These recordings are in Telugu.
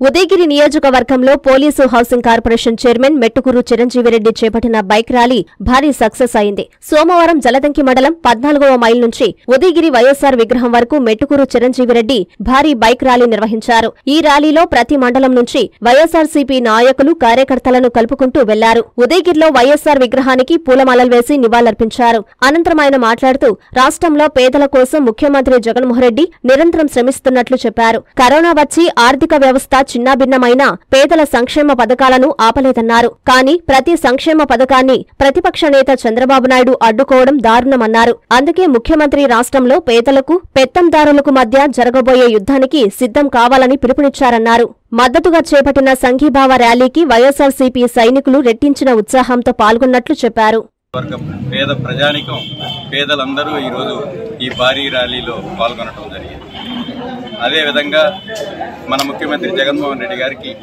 ఉదయగిరి నియోజకవర్గంలో police housing corporation chairman Mettukuru Chiranjeevi Reddy చేపట్టిన బైక్ ర్యాలీ భారీ సక్సెస్ అయింది సోమవారం జలదంకి మండలం పద్నాలుగవ మైల్ నుంచి ఉదయగిరి వైఎస్సార్ విగ్రహం వరకు మెట్టుకూరు చిరంజీవిరెడ్డి భారీ బైక్ ర్యాలీ నిర్వహించారు ఈ ర్యాలీలో ప్రతి మండలం నుంచి వైఎస్సార్సీపీ నాయకులు కార్యకర్తలను కలుపుకుంటూ వెళ్లారు ఉదయగిరిలో వైఎస్సార్ విగ్రహానికి పూలమాలలు వేసి నివాళులర్పించారు అనంతరం ఆయన మాట్లాడుతూ రాష్ట్రంలో పేదల కోసం ముఖ్యమంత్రి జగన్మోహన్ రెడ్డి నిరంతరం శ్రమిస్తున్నట్లు చెప్పారు కరోనా వచ్చి ఆర్థిక వ్యవస్థ చిన్నాభిన్నమైన పేదల సంక్షేమ పథకాలను ఆపలేదన్నారు కానీ ప్రతి సంక్షేమ పథకాన్ని ప్రతిపక్ష నేత చంద్రబాబు నాయుడు అడ్డుకోవడం దారుణమన్నారు అందుకే ముఖ్యమంత్రి రాష్ట్రంలో పేదలకు పెత్తందారులకు మధ్య జరగబోయే యుద్ధానికి సిద్ధం కావాలని పిలుపునిచ్చారన్నారు మద్దతుగా చేపట్టిన సంఘీభావ ర్యాలీకి వైఎస్సార్సీపీ సైనికులు రెట్టించిన ఉత్సాహంతో పాల్గొన్నట్లు చెప్పారు వర్గం పేద ప్రజానికం పేదలందరూ ఈరోజు ఈ భారీ ర్యాలీలో పాల్గొనడం జరిగింది అదేవిధంగా మన ముఖ్యమంత్రి జగన్మోహన్ రెడ్డి గారికి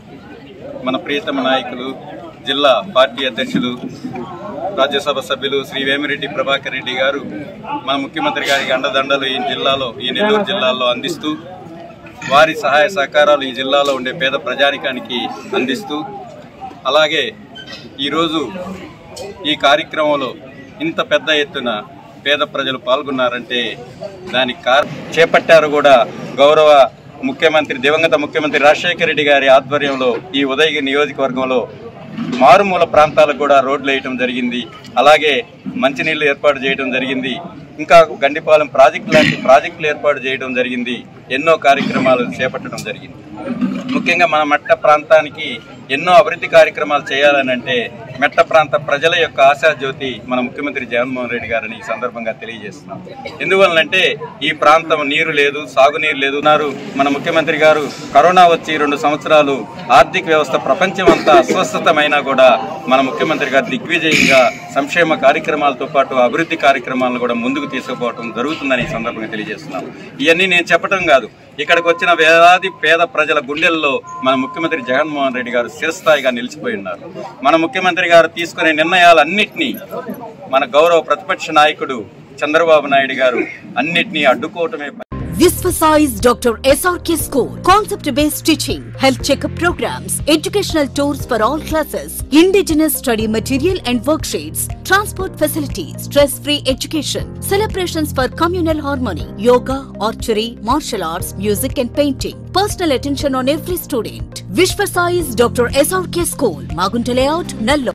మన ప్రియతమ నాయకులు జిల్లా పార్టీ అధ్యక్షులు రాజ్యసభ సభ్యులు శ్రీ వేమిరెడ్డి ప్రభాకర్ రెడ్డి గారు మన ముఖ్యమంత్రి గారికి అండదండలు ఈ జిల్లాలో ఈ నెల్లూరు జిల్లాలో అందిస్తూ వారి సహాయ సహకారాలు ఈ జిల్లాలో ఉండే పేద ప్రజానికానికి అందిస్తూ అలాగే ఈరోజు ఈ కార్యక్రమంలో ఇంత పెద్ద ఎత్తున పేద ప్రజలు పాల్గొన్నారంటే దానికి కారణం చేపట్టారు కూడా గౌరవ ముఖ్యమంత్రి దివంగత ముఖ్యమంత్రి రాజశేఖర రెడ్డి గారి ఆధ్వర్యంలో ఈ ఉదయగిరి నియోజకవర్గంలో మారుమూల ప్రాంతాలకు కూడా రోడ్లు వేయటం జరిగింది అలాగే మంచినీళ్లు ఏర్పాటు చేయడం జరిగింది ఇంకా గండిపాలెం ప్రాజెక్టు లాంటి ప్రాజెక్టులు ఏర్పాటు చేయడం జరిగింది ఎన్నో కార్యక్రమాలు చేపట్టడం జరిగింది ముఖ్యంగా మన మెట్ట ప్రాంతానికి ఎన్నో అభివృద్ధి కార్యక్రమాలు చేయాలని అంటే మెట్ట ప్రాంత ప్రజల యొక్క ఆశాజ్యోతి మన ముఖ్యమంత్రి జగన్మోహన్ రెడ్డి గారిని ఈ సందర్భంగా తెలియజేస్తున్నాం ఎందువల్లంటే ఈ ప్రాంతం నీరు లేదు సాగునీరు లేదు ఉన్నారు మన ముఖ్యమంత్రి గారు కరోనా వచ్చి రెండు సంవత్సరాలు ఆర్థిక వ్యవస్థ ప్రపంచం అంతా అస్వస్థతమైనా కూడా మన ముఖ్యమంత్రి గారు దిగ్విజయంగా సంక్షేమ కార్యక్రమాలతో పాటు అభివృద్ధి కార్యక్రమాలను కూడా ముందుకు తీసుకుపోవడం జరుగుతుందని ఈ సందర్భంగా తెలియజేస్తున్నాం ఇవన్నీ నేను చెప్పడం కాదు ఇక్కడికి వచ్చిన వేలాది పేద ప్రజల గుండెల్లో మన ముఖ్యమంత్రి జగన్మోహన్ రెడ్డి గారు శిరస్థాయిగా నిలిచిపోయి ఉన్నారు మన ముఖ్యమంత్రి గారు తీసుకునే నిర్ణయాలన్నింటినీ మన గౌరవ ప్రతిపక్ష నాయకుడు చంద్రబాబు నాయుడు గారు అన్నిటినీ అడ్డుకోవటమే Visvasize Dr. SRK School. Concept based teaching, health checkup programs, educational tours for all classes, indigenous study material and worksheets, transport facilities, stress free education, celebrations for communal harmony, yoga, archery, martial arts, music and painting. Personal attention on every student. Vishvasize Dr. SRK School, Magunta Layout, Nallo.